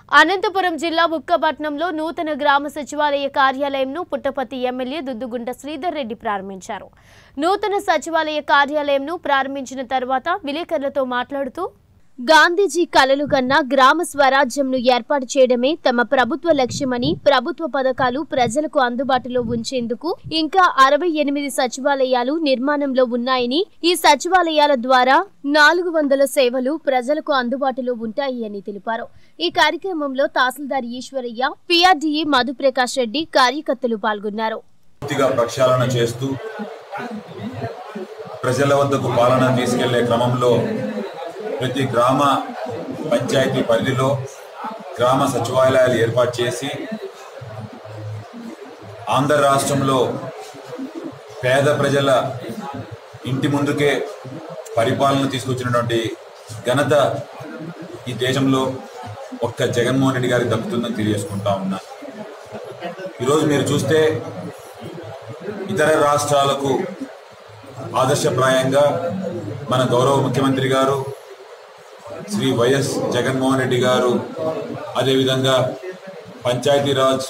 అనంతపురం జిల్లా బుక్కపట్నంలో నూతన గ్రామ సచివాలయ కార్యాలయంను పుట్టపర్తి ఎమ్మెల్యే దుద్దుగుంట శ్రీధర్ రెడ్డి ప్రారంభించారు నూతన సచివాలయ కార్యాలయంను ప్రారంభించిన తర్వాత విలేకరులతో మాట్లాడుతూ గాంధీజీ కలలు కన్నా గ్రామ స్వరాజ్యంను ఏర్పాటు చేయడమే తమ ప్రభుత్వ లక్ష్యమని ప్రభుత్వ పథకాలు ప్రజలకు అందుబాటులో ఉంచేందుకు ఇంకా అరవై ఎనిమిది సచివాలయాలు నిర్మాణంలో ఉన్నాయని ఈ సచివాలయాల ద్వారా నాలుగు వందల సేవలు ప్రజలకు అందుబాటులో ఉంటాయి అని తెలిపారు ఈ కార్యక్రమంలో తహసీల్దార్ ఈశ్వరయ్య పిఆర్డీఈ మధుప్రకాష్ రెడ్డి కార్యకర్తలు పాల్గొన్నారు పూర్తిగా ప్రక్షాళన చేస్తూ ప్రజల వద్దకు పాలన తీసుకెళ్లే క్రమంలో ప్రతి గ్రామ పంచాయతీ పరిధిలో గ్రామ సచివాలయాలు ఏర్పాటు చేసి ఆంధ్ర రాష్ట్రంలో పేద ప్రజల ఇంటి ముందుకే పరిపాలన తీసుకొచ్చినటువంటి ఘనత ఈ దేశంలో ఒక్క జగన్మోహన్ రెడ్డి గారికి దక్కుతుందని తెలియజేసుకుంటా ఉన్నా ఈరోజు మీరు చూస్తే ఇతర రాష్ట్రాలకు ఆదర్శప్రాయంగా మన గౌరవ ముఖ్యమంత్రి గారు శ్రీ వైఎస్ జగన్మోహన్ రెడ్డి గారు అదేవిధంగా పంచాయతీరాజ్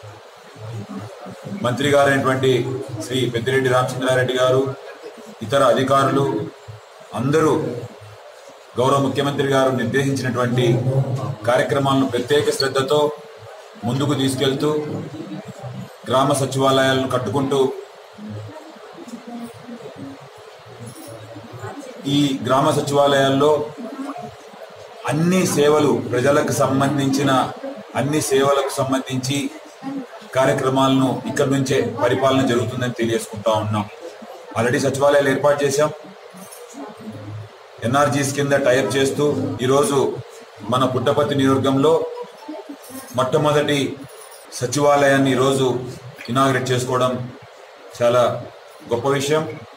మంత్రి గారైనటువంటి శ్రీ పెద్దిరెడ్డి రామచంద్రారెడ్డి గారు ఇతర అధికారులు అందరూ గౌరవ ముఖ్యమంత్రి గారు నిర్దేశించినటువంటి కార్యక్రమాలను ప్రత్యేక శ్రద్ధతో ముందుకు తీసుకెళ్తూ గ్రామ సచివాలయాలను కట్టుకుంటూ ఈ గ్రామ సచివాలయాల్లో అన్ని సేవలు ప్రజలకు సంబంధించిన అన్ని సేవలకు సంబంధించి కార్యక్రమాలను ఇక్కడి నుంచే పరిపాలన జరుగుతుందని తెలియజేసుకుంటా ఉన్నాం ఆల్రెడీ సచివాలయాలు ఏర్పాటు చేశాం ఎన్ఆర్జీస్ కింద టైప్ చేస్తూ ఈరోజు మన పుట్టపర్తి నియోజకవర్గంలో మొట్టమొదటి సచివాలయాన్ని ఈరోజు ఇనాగ్రేట్ చేసుకోవడం చాలా గొప్ప విషయం